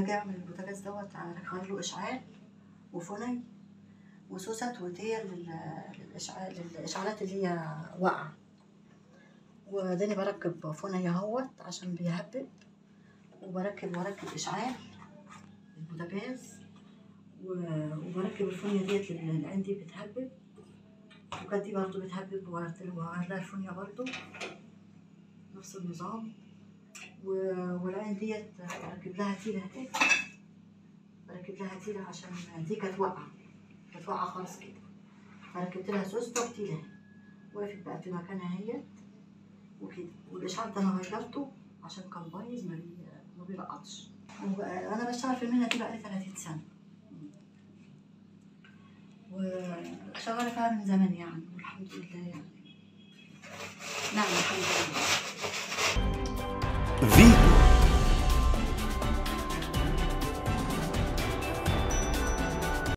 جاي اعمل البوتاجاز دوت غير له اشعال وفني وسوست وتير لل- للاشعال للاشعالات اللي هي واقعه واداني بركب فني اهوت عشان بيهبب وبركب واركب اشعال البوتاجاز و- وبركب الفونيا ديت اللي عندي بتهبب وكانت دي برضه بتهبب وهغير لها الفونيا برضه نفس النظام و- والعين ديت بركب لها تيلة اهي بركب لها تيلة عشان دي كانت واقعة كانت واقعة خالص كده فركبت لها سوستة وتيلة وقفت بقى في مكانها اهيت وكده والإشعال ده أنا غيرته عشان كان بايظ ما بي- ما بيلقطش وأنا بشتغل في المهنة دي بقالي 30 سنة وشغالة فيها من زمان يعني والحمد لله يعني نعم الحمد لله فيتو